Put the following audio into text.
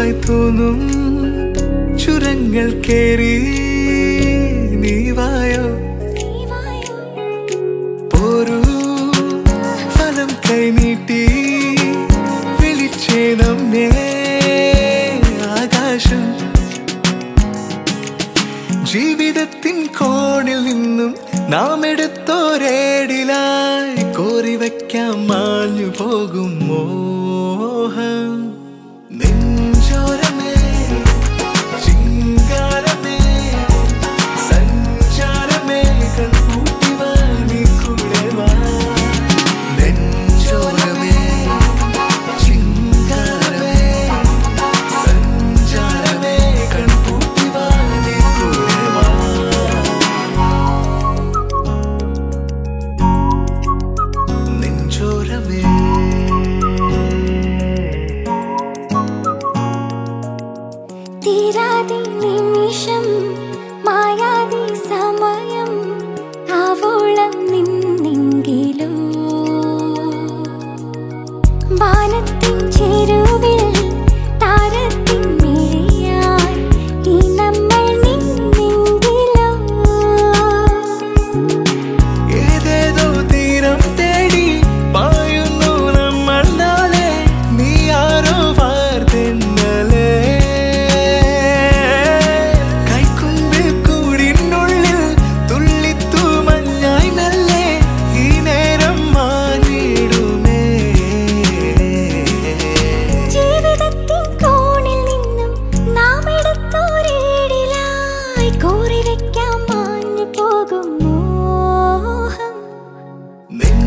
പൂവായി തോന്നും ചുരങ്ങൾ കേറി നീ വായോ പോരൂ ഫലം കൈനീട്ടി വിളിച്ചേ നമ്മേ ആകാശം ജീവിതത്തിൻ കോണിൽ നിന്നും നാം എടുത്തോരേടിലായി കോരി വയ്ക്കാം മാഞ്ഞു പോകും മോഹം നെഞ്ചോരമേ ചിങ്കാരമേ സഞ്ചാരമേ കൺകൂട്ടി വാ നീ കൂടെ വാ നെഞ്ചോരമേ ചിങ്കാരമേ സഞ്ചാരമേ കൺകൂട്ടി വാ നീ കൂടെ വാ നെഞ്ചോരമേ തീരാതി നിമിഷം മായാതി സമയം ആവോളം നിന്നെങ്കിലോ വാനത്തിൻ ചെരുവിൽ താരത്തിൻ മിഴിയായി ഈ നമ്മൾ നിന്നെങ്കിലോ ഏതേതോ തീരം തേടി പായുന്നു നമ്മൾ നാളെ നീ ആരോ വാർതെന്നലേ കൈക്കുമ്പിൽ കൂടിനുള്ളിൽ തുള്ളിത്തു മഞ്ഞായി നല്ലേ ഈ നേരം മാഞ്ഞിടുമേ ജീവിതത്തിൻ കോണിൽ നിന്നും നാം എടുത്തോരേടിലായി കോറി വെക്കാം മാഞ്ഞു പോകും മോഹം നെഞ്ചോരമേ